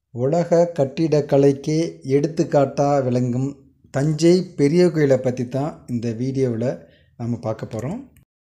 உலக கட்டிடக்கலைக்கே எடுத்துக்காட்டாக விளங்கும் தஞ்சை பெரிய கோயிலை பற்றி தான் இந்த வீடியோவில் நம்ம பார்க்க போகிறோம்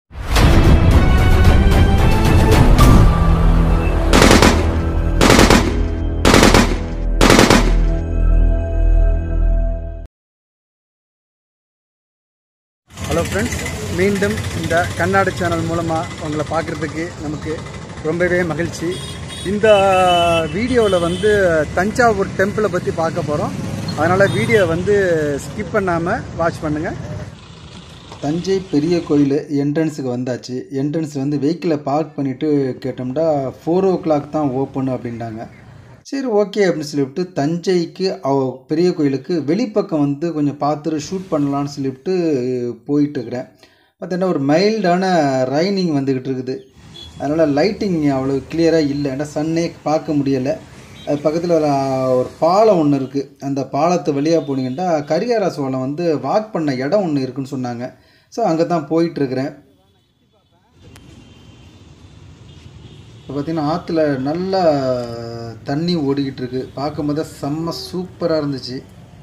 ஹலோ ஃப்ரெண்ட்ஸ் மீண்டும் இந்த கண்ணாடி சேனல் மூலமாக உங்களை பார்க்குறதுக்கு நமக்கு ரொம்பவே மகிழ்ச்சி இந்த வீடியோவில் வந்து தஞ்சாவூர் டெம்பிளை பற்றி பார்க்க போகிறோம் அதனால் வீடியோ வந்து ஸ்கிப் பண்ணாமல் வாட்ச் பண்ணுங்கள் தஞ்சை பெரிய கோயில் என்ட்ரன்ஸுக்கு வந்தாச்சு என்ட்ரன்ஸ் வந்து வெஹிக்கிளை பார்க் பண்ணிவிட்டு கேட்டோம்னா ஃபோர் ஓ கிளாக் தான் ஓப்பன் அப்படின்ட்டாங்க சரி ஓகே அப்படின்னு சொல்லிவிட்டு தஞ்சைக்கு அவ பெரிய கோயிலுக்கு வெளிப்பக்கம் வந்து கொஞ்சம் பார்த்துட்டு ஷூட் பண்ணலான்னு சொல்லிவிட்டு போயிட்டுருக்கிறேன் பார்த்தீங்கன்னா ஒரு மைல்டான ரைனிங் வந்துக்கிட்டு இருக்குது அதனால் லைட்டிங் அவ்வளோ கிளியராக இல்லை ஏன்னா சன்னே பார்க்க முடியலை அது பக்கத்தில் ஒரு ஒரு பாலம் ஒன்று இருக்குது அந்த பாலத்து வழியாக போனீங்கன்னா கரிகார சோளம் வந்து வாக் பண்ண இடம் ஒன்று இருக்குன்னு சொன்னாங்க ஸோ அங்கே தான் போயிட்டுருக்கிறேன் இப்போ பார்த்தீங்கன்னா ஆற்றுல நல்லா தண்ணி ஓடிக்கிட்டு இருக்கு பார்க்கும்போது செம்ம சூப்பராக இருந்துச்சு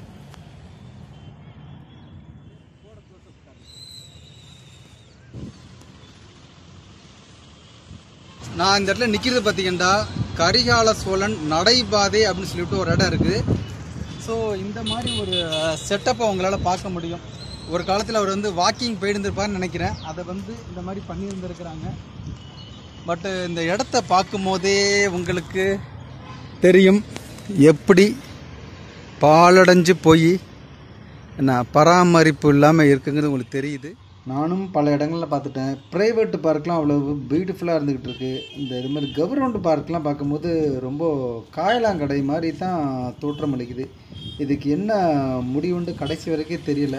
நான் இந்த இடத்துல நிற்கிறது பார்த்தீங்கன்னா கரிகால சோழன் நடைபாதை அப்படின்னு சொல்லிட்டு ஒரு இடம் இருக்குது ஸோ இந்த மாதிரி ஒரு செட்டப்பை உங்களால் பார்க்க முடியும் ஒரு காலத்தில் அவர் வந்து வாக்கிங் போயிருந்திருப்பார்னு நினைக்கிறேன் அதை வந்து இந்த மாதிரி பண்ணியிருந்திருக்கிறாங்க பட்டு இந்த இடத்த பார்க்கும்போதே உங்களுக்கு தெரியும் எப்படி பாலடைஞ்சு போய் என்ன பராமரிப்பு இல்லாமல் இருக்குங்கிறது உங்களுக்கு தெரியுது நானும் பல இடங்களில் பார்த்துட்டேன் ப்ரைவேட் பார்க்லாம் அவ்வளோ பியூட்டிஃபுல்லாக இருந்துக்கிட்டு இருக்கு இந்த இது மாதிரி கவர்மெண்ட் பார்க்லாம் பார்க்கும்போது ரொம்ப காயலாங்கடை மாதிரி தான் தோற்றம் அளிக்குது இதுக்கு என்ன முடிவுண்டு கடைசி வரைக்கும் தெரியல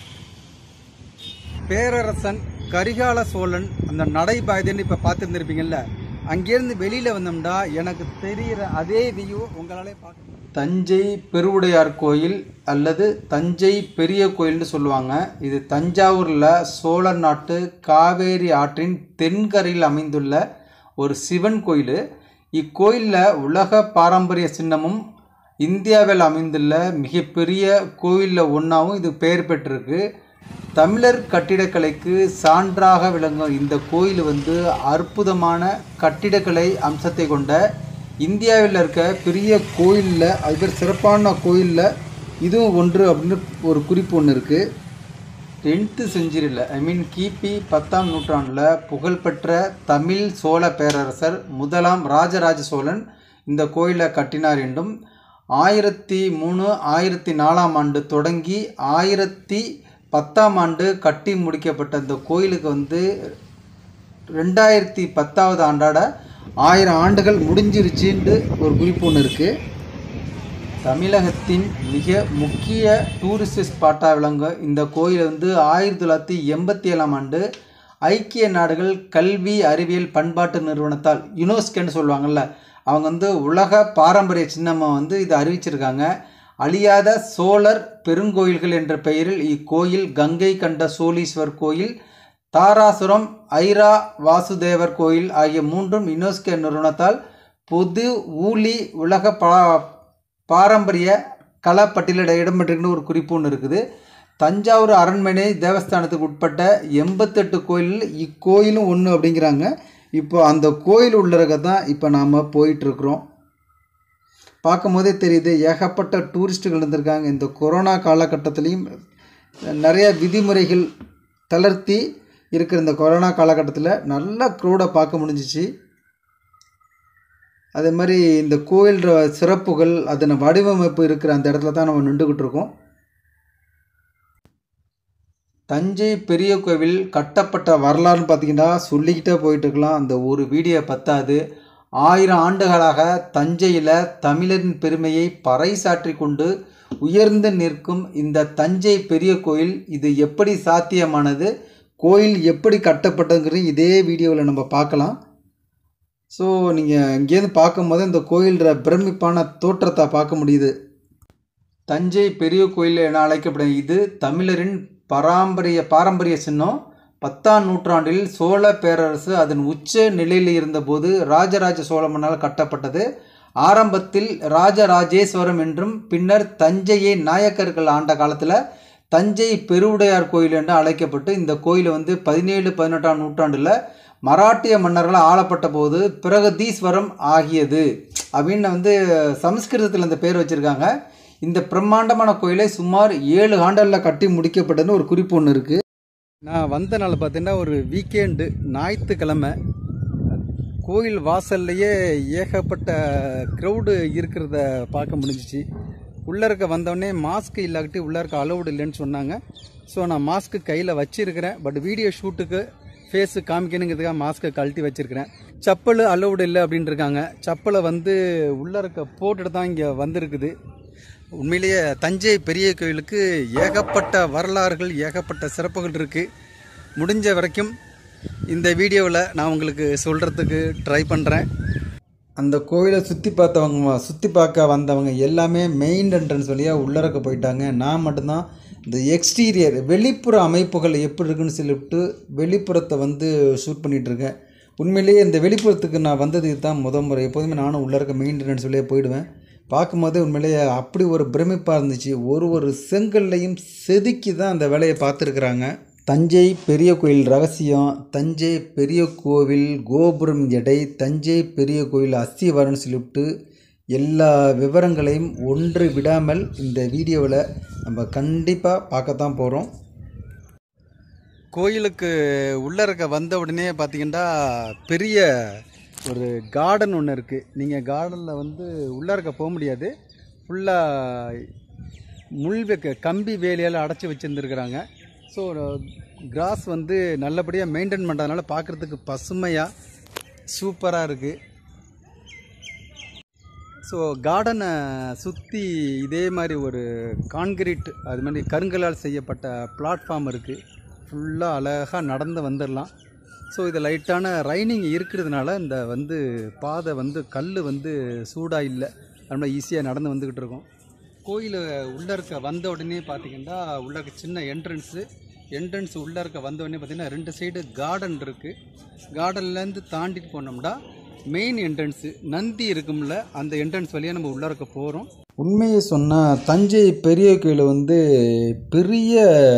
பேரரசன் கரிகால சோழன் அந்த நடைபாதைன்னு இப்போ பார்த்துருந்துருப்பீங்கல்ல அங்கேருந்து வெளியில் வந்தோம்னா எனக்கு தெரிகிற அதே வியூ உங்களாலே பார்க்க தஞ்சை பெருவுடையார் கோயில் அல்லது தஞ்சை பெரிய கோயில்னு சொல்லுவாங்க இது தஞ்சாவூரில் சோழர் நாட்டு காவேரி ஆற்றின் தென்கரையில் அமைந்துள்ள ஒரு சிவன் கோயில் இக்கோயிலில் உலக பாரம்பரிய சின்னமும் இந்தியாவில் அமைந்துள்ள மிகப்பெரிய கோயிலில் ஒன்றாவும் இது பெயர் பெற்றிருக்கு தமிழர் கட்டிடக்கலைக்கு சான்றாக விளங்கும் இந்த கோயில் வந்து அற்புதமான கட்டிடக்கலை அம்சத்தை கொண்ட இந்தியாவில் இருக்க பெரிய கோயிலில் அது பேர் சிறப்பான கோயிலில் இதுவும் ஒன்று அப்படின்னு ஒரு குறிப்பு ஒன்று இருக்குது டென்த்து செஞ்சுரியில் ஐ மீன் கிபி பத்தாம் நூற்றாண்டில் புகழ்பெற்ற தமிழ் சோழ பேரரசர் முதலாம் ராஜராஜ சோழன் இந்த கோயிலை கட்டினார் என்றும் ஆயிரத்தி மூணு ஆயிரத்தி நாலாம் ஆண்டு தொடங்கி ஆயிரத்தி பத்தாம் ஆண்டு கட்டி முடிக்கப்பட்ட இந்த கோயிலுக்கு வந்து ரெண்டாயிரத்தி பத்தாவது ஆண்டாட ஆயிரம் ஆண்டுகள் முடிஞ்சிருச்சுன்ட்டு ஒரு குறிப்பு ஒன்று இருக்குது தமிழகத்தின் மிக முக்கிய டூரிஸ்ட் ஸ்பாட்டாக விளங்கும் இந்த கோயில் வந்து ஆயிரத்தி தொள்ளாயிரத்தி எண்பத்தி ஏழாம் ஆண்டு ஐக்கிய நாடுகள் கல்வி அறிவியல் பண்பாட்டு நிறுவனத்தால் யுனெஸ்கோன்னு சொல்லுவாங்கள்ல அவங்க வந்து உலக பாரம்பரிய சின்னமாக வந்து இதை அறிவிச்சிருக்காங்க அழியாத சோழர் பெருங்கோயில்கள் என்ற பெயரில் இக்கோயில் கங்கை கண்ட சோழீஸ்வர் கோயில் தாராசுரம் ஐரா வாசுதேவர் கோயில் ஆகிய மூன்றும் யுனெஸ்கோ நிறுவனத்தால் பொது ஊழி உலக பா பாரம்பரிய கலாப்பட்டியலிட இடம்பெற்றிருக்குன்னு ஒரு குறிப்பு ஒன்று இருக்குது தஞ்சாவூர் அரண்மனை தேவஸ்தானத்துக்கு உட்பட்ட எண்பத்தெட்டு கோயிலில் இக்கோயிலும் ஒன்று அப்படிங்கிறாங்க இப்போ அந்த கோயில் உள்ளக தான் இப்போ நாம் போயிட்டுருக்குறோம் பார்க்கும் போதே தெரியுது ஏகப்பட்ட டூரிஸ்ட்டுகள் இருந்திருக்காங்க இந்த கொரோனா காலகட்டத்திலையும் நிறைய விதிமுறைகள் தளர்த்தி இருக்கிற இந்த கொரோனா காலகட்டத்தில் நல்ல க்ரௌடை பார்க்க முடிஞ்சிச்சு அதே மாதிரி இந்த கோயில் சிறப்புகள் அதன் வடிவமைப்பு இருக்கிற அந்த இடத்துல தான் நம்ம நின்றுக்கிட்டு இருக்கோம் தஞ்சை பெரிய கோவில் கட்டப்பட்ட வரலாறுன்னு பார்த்தீங்கன்னா சொல்லிக்கிட்டே போயிட்டு இருக்கலாம் அந்த ஒரு வீடியோ பத்தாது ஆயிரம் ஆண்டுகளாக தஞ்சையில் தமிழரின் பெருமையை பறைசாற்றி கொண்டு உயர்ந்து நிற்கும் இந்த தஞ்சை பெரிய கோயில் இது எப்படி சாத்தியமானது கோயில் எப்படி கட்டப்பட்டதுங்கிறது இதே வீடியோவில் நம்ம பார்க்கலாம் ஸோ நீங்கள் இங்கேருந்து பார்க்கும்போது இந்த கோயிலோட பிரமிப்பான தோற்றத்தை பார்க்க முடியுது தஞ்சை பெரிய கோயில் என அழைக்கப்படும் இது தமிழரின் பாரம்பரிய பாரம்பரிய சின்னம் பத்தாம் நூற்றாண்டில் சோழ பேரரசு அதன் உச்ச நிலையில் இருந்தபோது ராஜராஜ சோழ மன்னால் கட்டப்பட்டது ஆரம்பத்தில் ராஜராஜேஸ்வரம் என்றும் பின்னர் தஞ்சையை நாயக்கர்கள் ஆண்ட காலத்தில் தஞ்சை பெருவுடையார் கோயில் என்று அழைக்கப்பட்டு இந்த கோயில் வந்து பதினேழு பதினெட்டாம் நூற்றாண்டில் மராட்டிய மன்னர்களால் ஆளப்பட்ட போது பிரகதீஸ்வரம் ஆகியது அப்படின்னு வந்து சமஸ்கிருதத்தில் இந்த பேர் வச்சுருக்காங்க இந்த பிரம்மாண்டமான கோயிலை சுமார் ஏழு ஆண்டலில் கட்டி முடிக்கப்பட்டதுன்னு ஒரு குறிப்பு ஒன்று இருக்குது நான் வந்த நாள் பார்த்தீங்கன்னா ஒரு வீக்கெண்டு ஞாயிற்றுக்கிழமை கோயில் வாசல்லையே ஏகப்பட்ட க்ரௌடு இருக்கிறத பார்க்க முடிஞ்சிச்சு உள்ளே இருக்க வந்தோடனே மாஸ்க் இல்லாட்டி உள்ளே இருக்க அலௌடு இல்லைன்னு சொன்னாங்க ஸோ நான் மாஸ்க்கு கையில் வச்சிருக்கிறேன் பட் வீடியோ ஷூட்டுக்கு ஃபேஸு காமிக்கணுங்கிறதுக்காக மாஸ்க்கை கழட்டி வச்சிருக்கிறேன் செப்பல் அலௌடு இல்லை அப்படின்னு இருக்காங்க செப்பலை வந்து உள்ளே இருக்க போட்டுட்டு தான் இங்கே வந்திருக்குது உண்மையிலேயே தஞ்சை பெரிய கோயிலுக்கு ஏகப்பட்ட வரலாறுகள் ஏகப்பட்ட சிறப்புகள் இருக்குது முடிஞ்ச வரைக்கும் இந்த வீடியோவில் நான் உங்களுக்கு சொல்கிறதுக்கு ட்ரை பண்ணுறேன் அந்த கோயிலை சுற்றி பார்த்தவங்க சுற்றி பார்க்க வந்தவங்க எல்லாமே மெயின் என்ட்ரன்ஸ் வழியாக உள்ளறக்க போயிட்டாங்க நான் மட்டும்தான் இந்த எக்ஸ்டீரியர் வெளிப்புற அமைப்புகள் எப்படி இருக்குன்னு சொல்லிவிட்டு வெளிப்புறத்தை வந்து ஷூட் பண்ணிகிட்டு இருக்கேன் உண்மையிலேயே இந்த வெளிப்புறத்துக்கு நான் வந்தது தான் முத முறை எப்போதுமே நானும் உள்ளே இருக்க மெயின் என்ட்ரன்ஸ் வழியாக போயிடுவேன் பார்க்கும்போது உண்மையிலேயே அப்படி ஒரு பிரமிப்பாக இருந்துச்சு ஒரு ஒரு செங்கல்லையும் செதுக்கி தான் அந்த வேலையை பார்த்துருக்குறாங்க தஞ்சை பெரிய கோயில் ரகசியம் தஞ்சை பெரிய கோவில் கோபுரம் எடை தஞ்சை பெரிய கோயில் அஸ்திவாரம்னு சொல்லிவிட்டு எல்லா விவரங்களையும் ஒன்று விடாமல் இந்த வீடியோவில் நம்ம கண்டிப்பாக பார்க்கத்தான் போகிறோம் கோயிலுக்கு உள்ளே இருக்க வந்த உடனே பார்த்தீங்கன்னா பெரிய ஒரு கார்டன் ஒன்று இருக்குது நீங்கள் கார்டனில் வந்து உள்ளே இருக்க போக முடியாது ஃபுல்லாக முள் வைக்க கம்பி வேலையால் அடைச்சி வச்சுருந்துருக்குறாங்க ஸோ கிராஸ் வந்து நல்லபடியாக மெயின்டைன் பண்ணுறதுனால பார்க்குறதுக்கு பசுமையாக சூப்பராக இருக்குது ஸோ கார்டனை சுற்றி இதே மாதிரி ஒரு கான்கிரீட் அது மாதிரி கருங்கலால் செய்யப்பட்ட பிளாட்ஃபார்ம் இருக்குது ஃபுல்லாக அழகாக நடந்து வந்துடலாம் ஸோ இது லைட்டான ரைனிங் இருக்கிறதுனால இந்த வந்து பாதை வந்து கல் வந்து சூடாக இல்லை அதனால் ஈஸியாக நடந்து வந்துக்கிட்டு இருக்கோம் கோயில் உள்ளே இருக்க வந்த உடனே பார்த்தீங்கன்னா உள்ள இருக்க சின்ன என்ட்ரன்ஸு என்ட்ரன்ஸ் உள்ளே இருக்க வந்த உடனே பார்த்தீங்கன்னா ரெண்டு சைடு கார்டன் இருக்குது கார்டன்லேருந்து தாண்டிட்டு போனோம்னா மெயின் என்ட்ரன்ஸு நந்தி இருக்கும்ல அந்த என்ட்ரன்ஸ் வழியாக நம்ம உள்ளே இருக்க போகிறோம் உண்மையை சொன்னால் தஞ்சை பெரிய கோயில் வந்து பெரிய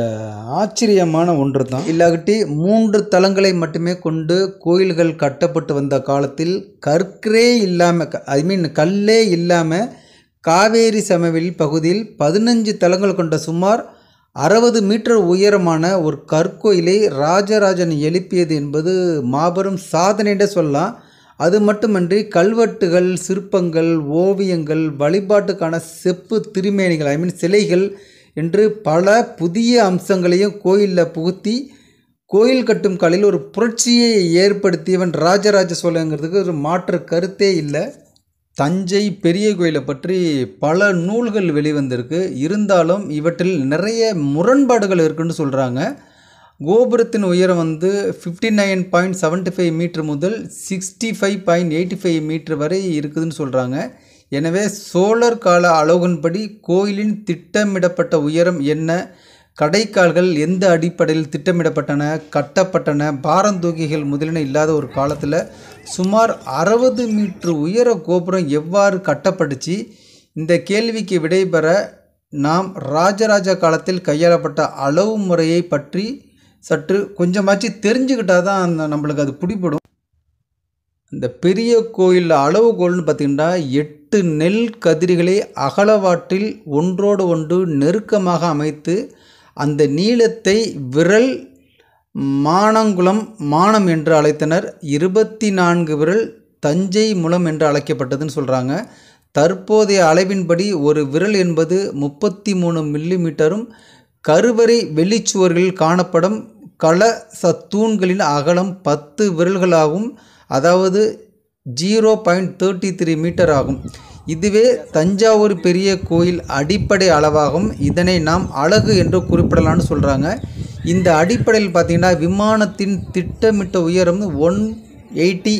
ஆச்சரியமான ஒன்று தான் இல்லாகட்டி மூன்று தலங்களை மட்டுமே கொண்டு கோயில்கள் கட்டப்பட்டு வந்த காலத்தில் கற்கரே இல்லாமல் ஐ மீன் கல்லே இல்லாமல் காவேரி சமவெளி பகுதியில் பதினஞ்சு தலங்கள் கொண்ட சுமார் அறுபது மீட்டர் உயரமான ஒரு கற்கோயிலை ராஜராஜன் எழுப்பியது என்பது மாபெரும் சாதனையிட சொல்லலாம் அது மட்டுமன்றி கல்வெட்டுகள் சிற்பங்கள் ஓவியங்கள் வழிபாட்டுக்கான செப்பு திருமேனிகள் ஐ மீன் சிலைகள் என்று பல புதிய அம்சங்களையும் கோயிலில் புகுத்தி கோயில் கட்டும் கலையில் ஒரு புரட்சியை ஏற்படுத்தியவன் ராஜராஜ சோழங்கிறதுக்கு ஒரு மாற்று கருத்தே இல்லை தஞ்சை பெரிய கோயிலை பற்றி பல நூல்கள் வெளிவந்திருக்கு இருந்தாலும் இவற்றில் நிறைய முரண்பாடுகள் இருக்குன்னு சொல்கிறாங்க கோபுரத்தின் உயரம் வந்து fifty nine point seventy five meter முதல் sixty five point eighty five meter வரை இருக்குதுன்னு சொல்கிறாங்க எனவே சோழர் கால அளவுகன்படி கோயிலின் திட்டமிடப்பட்ட உயரம் என்ன கடைக்கால்கள் எந்த அடிப்படையில் திட்டமிடப்பட்டன கட்டப்பட்டன பாரந்தூக்கிகள் முதலின இல்லாத ஒரு காலத்தில் சுமார் அறுபது மீட்டர் உயர கோபுரம் எவ்வாறு கட்டப்பட்டுச்சு இந்த கேள்விக்கு விடை பெற நாம் ராஜராஜ காலத்தில் கையாளப்பட்ட அளவு முறையை பற்றி சற்று கொஞ்சமாச்சு தெரிஞ்சுக்கிட்டால் தான் அந்த நம்மளுக்கு அது பிடிப்படும் இந்த பெரிய கோயில் அளவுகோல்னு பார்த்திங்கன்னா எட்டு நெல் கதிரிகளை அகலவாட்டில் ஒன்றோடு ஒன்று நெருக்கமாக அமைத்து அந்த நீளத்தை விரல் மானங்குளம் மானம் என்று அழைத்தனர் இருபத்தி நான்கு விரல் தஞ்சை முலம் என்று அழைக்கப்பட்டதுன்னு சொல்கிறாங்க தற்போதைய அளவின்படி ஒரு விரல் என்பது முப்பத்தி மூணு மில்லிமீட்டரும் கருவறை வெளிச்சுவர்களில் காணப்படும் கலச தூண்களின் அகலம் பத்து விரல்களாகும் அதாவது zero point thirty three meter ஆகும் இதுவே தஞ்சாவூர் பெரிய கோயில் அடிப்படை அளவாகும் இதனை நாம் அழகு என்று குறிப்பிடலாம்னு சொல்கிறாங்க இந்த அடிப்படையில் பார்த்திங்கன்னா விமானத்தின் திட்டமிட்ட உயரம் ஒன் எயிட்டி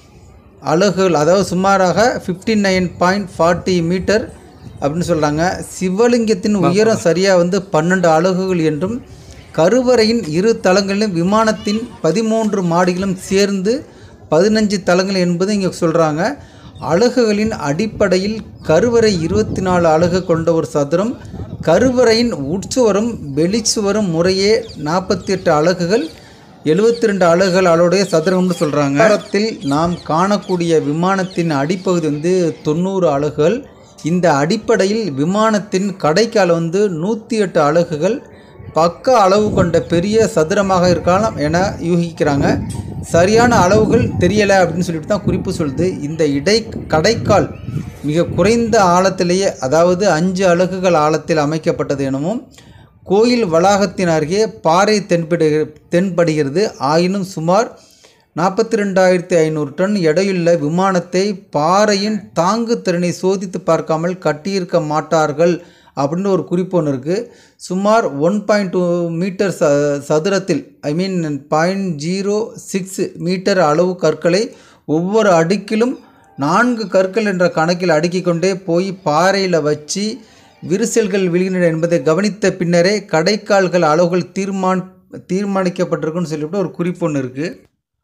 அலகுகள் அதாவது சுமாராக fifty nine point forty meter அப்படின்னு சொல்கிறாங்க சிவலிங்கத்தின் உயரம் சரியாக வந்து பன்னெண்டு அலகுகள் என்றும் கருவறையின் இரு தளங்களிலும் விமானத்தின் பதிமூன்று மாடிகளும் சேர்ந்து பதினஞ்சு தளங்கள் என்பது இங்கே சொல்கிறாங்க அலகுகளின் அடிப்படையில் கருவறை இருபத்தி நாலு அலகு கொண்ட ஒரு சதுரம் கருவறையின் உட்சுவரும் வெளிச்சுவரும் முறையே நாற்பத்தி எட்டு அலகுகள் எழுபத்தி ரெண்டு அலகுகள் அளவுடைய சதுரம்னு சொல்கிறாங்க விமானத்தில் நாம் காணக்கூடிய விமானத்தின் அடிப்பகுதி வந்து தொண்ணூறு அலகுகள் இந்த அடிப்படையில் விமானத்தின் கடைக்கால் வந்து நூற்றி எட்டு அலகுகள் பக்க அளவு கொண்ட பெரிய சதுரமாக இருக்கலாம் என யூகிக்கிறாங்க சரியான அளவுகள் தெரியலை அப்படின்னு சொல்லிட்டு தான் குறிப்பு சொல்லுது இந்த இடை கடைக்கால் மிக குறைந்த ஆழத்திலேயே அதாவது அஞ்சு அலகுகள் ஆழத்தில் அமைக்கப்பட்டது எனவும் கோயில் வளாகத்தின் அருகே பாறை தென்படு தென்படுகிறது ஆயினும் சுமார் நாற்பத்தி ரெண்டாயிரத்தி ஐநூறு டன் எடையுள்ள விமானத்தை பாறையின் தாங்கு திறனை சோதித்து பார்க்காமல் கட்டியிருக்க மாட்டார்கள் அப்படின்னு ஒரு குறிப்பு ஒன்று இருக்குது சுமார் ஒன் பாயிண்ட் டூ மீட்டர் ச சதுரத்தில் I mean point zero six metre அளவு கற்களை ஒவ்வொரு அடுக்கிலும் நான்கு கற்கள் என்ற கணக்கில் அடுக்கிக் கொண்டே போய் பாறையில் வச்சு விரிசல்கள் விழுகின்றன என்பதை கவனித்த பின்னரே கடைக்கால்கள் அளவுகள் தீர்மான் தீர்மானிக்கப்பட்டிருக்குன்னு சொல்லிவிட்டு ஒரு குறிப்பு ஒன்று இருக்குது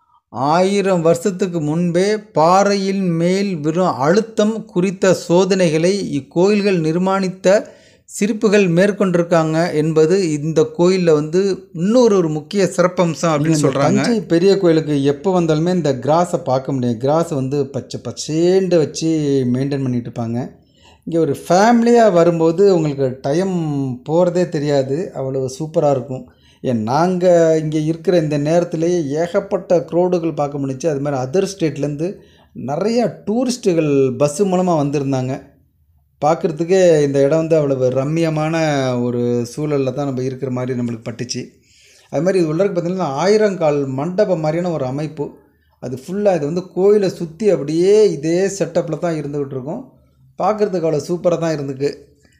ஆயிரம் வருஷத்துக்கு முன்பே பாறையின் மேல் வெறும் அழுத்தம் குறித்த சோதனைகளை இக்கோயில்கள் நிர்மாணித்த சிரிப்புகள் மேற்கொண்டிருக்காங்க என்பது இந்த கோயிலில் வந்து இன்னொரு ஒரு முக்கிய சிறப்பம்சம் அப்படின்னு சொல்கிறாங்க தஞ்சை பெரிய கோயிலுக்கு எப்போ வந்தாலுமே இந்த கிராஸை பார்க்க முடியும் கிராஸ் வந்து பச்சை பச்சேண்டு வச்சு மெயின்டைன் பண்ணிட்டு இருப்பாங்க இங்கே ஒரு ஃபேமிலியாக வரும்போது உங்களுக்கு டைம் போகிறதே தெரியாது அவ்வளோ சூப்பராக இருக்கும் ஏன் நாங்கள் இங்கே இருக்கிற இந்த நேரத்திலேயே ஏகப்பட்ட க்ரௌடுகள் பார்க்க முடிச்சு அது மாதிரி அதர் ஸ்டேட்லேருந்து நிறையா டூரிஸ்ட்டுகள் பஸ்ஸு மூலமாக வந்திருந்தாங்க பார்க்குறதுக்கே இந்த இடம் வந்து அவ்வளவு ரம்மியமான ஒரு சூழலில் தான் நம்ம இருக்கிற மாதிரி நம்மளுக்கு பட்டுச்சு அது மாதிரி இது உள்ளருக்கு பார்த்திங்கன்னா ஆயிரங்கால் மண்டபம் மாதிரியான ஒரு அமைப்பு அது ஃபுல்லாக இது வந்து கோயிலை சுற்றி அப்படியே இதே செட்டப்பில் தான் இருந்துக்கிட்டு இருக்கும் பார்க்குறதுக்கு அவ்வளோ சூப்பராக தான் இருந்துக்கு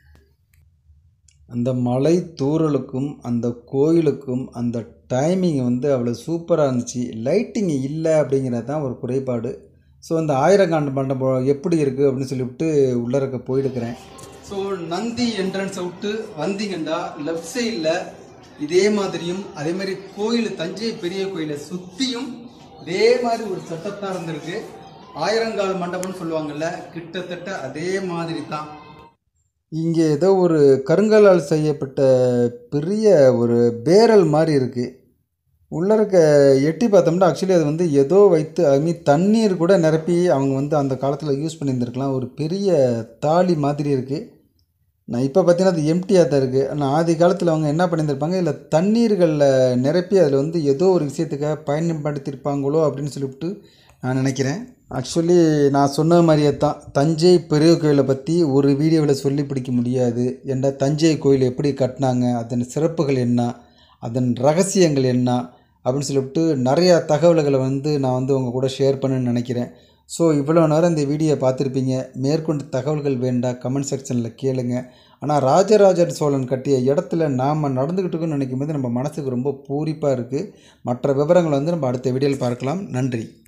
அந்த மலை தூறலுக்கும் அந்த கோயிலுக்கும் அந்த டைமிங் வந்து அவ்வளோ சூப்பராக இருந்துச்சு லைட்டிங் இல்லை அப்படிங்கிறது தான் ஒரு குறைபாடு ஸோ அந்த ஆயிரங்காண்டு மண்டபம் எப்படி இருக்குது அப்படின்னு சொல்லிவிட்டு உள்ளறக்க போயிருக்கிறேன் ஸோ நந்தி என்ட்ரன்ஸை விட்டு வந்தீங்கன்னா லெஃப்ட் சைடில் இதே மாதிரியும் அதே மாதிரி கோயில் தஞ்சை பெரிய கோயிலை சுற்றியும் இதே மாதிரி ஒரு செட்டப் தான் இருந்திருக்கு ஆயிரங்கால் மண்டபம்னு சொல்லுவாங்கல்ல கிட்டத்தட்ட அதே மாதிரி தான் இங்கே ஏதோ ஒரு கருங்கல்லால் செய்யப்பட்ட பெரிய ஒரு பேரல் மாதிரி இருக்குது உள்ளே இருக்க எட்டி பார்த்தோம்னா ஆக்சுவலி அது வந்து ஏதோ வைத்து ஐ மீன் தண்ணீர் கூட நிரப்பி அவங்க வந்து அந்த காலத்தில் யூஸ் பண்ணியிருந்திருக்கலாம் ஒரு பெரிய தாலி மாதிரி இருக்குது நான் இப்போ பார்த்தீங்கன்னா அது எம்டியாக தான் இருக்குது ஆனால் ஆதி காலத்தில் அவங்க என்ன பண்ணியிருந்திருப்பாங்க இல்லை தண்ணீர்களில் நிரப்பி அதில் வந்து ஏதோ ஒரு விஷயத்துக்காக பயன்படுத்தியிருப்பாங்களோ அப்படின்னு சொல்லிவிட்டு நான் நினைக்கிறேன் ஆக்சுவலி நான் சொன்ன மாதிரியே தான் தஞ்சை பெரிய கோயிலை பற்றி ஒரு வீடியோவில் சொல்லி பிடிக்க முடியாது என்ற தஞ்சை கோயில் எப்படி கட்டினாங்க அதன் சிறப்புகள் என்ன அதன் ரகசியங்கள் என்ன அப்படின்னு சொல்லிவிட்டு நிறையா தகவல்களை வந்து நான் வந்து உங்கள் கூட ஷேர் பண்ணணும்னு நினைக்கிறேன் ஸோ இவ்வளோ நேரம் இந்த வீடியோ பார்த்துருப்பீங்க மேற்கொண்டு தகவல்கள் வேண்டாம் கமெண்ட் செக்ஷனில் கேளுங்க ஆனால் ராஜராஜ சோழன் கட்டிய இடத்துல நாம் நடந்துக்கிட்டு இருக்கோம்னு நினைக்கும் போது நம்ம மனசுக்கு ரொம்ப பூரிப்பாக இருக்குது மற்ற விவரங்களை வந்து நம்ம அடுத்த வீடியோவில் பார்க்கலாம் நன்றி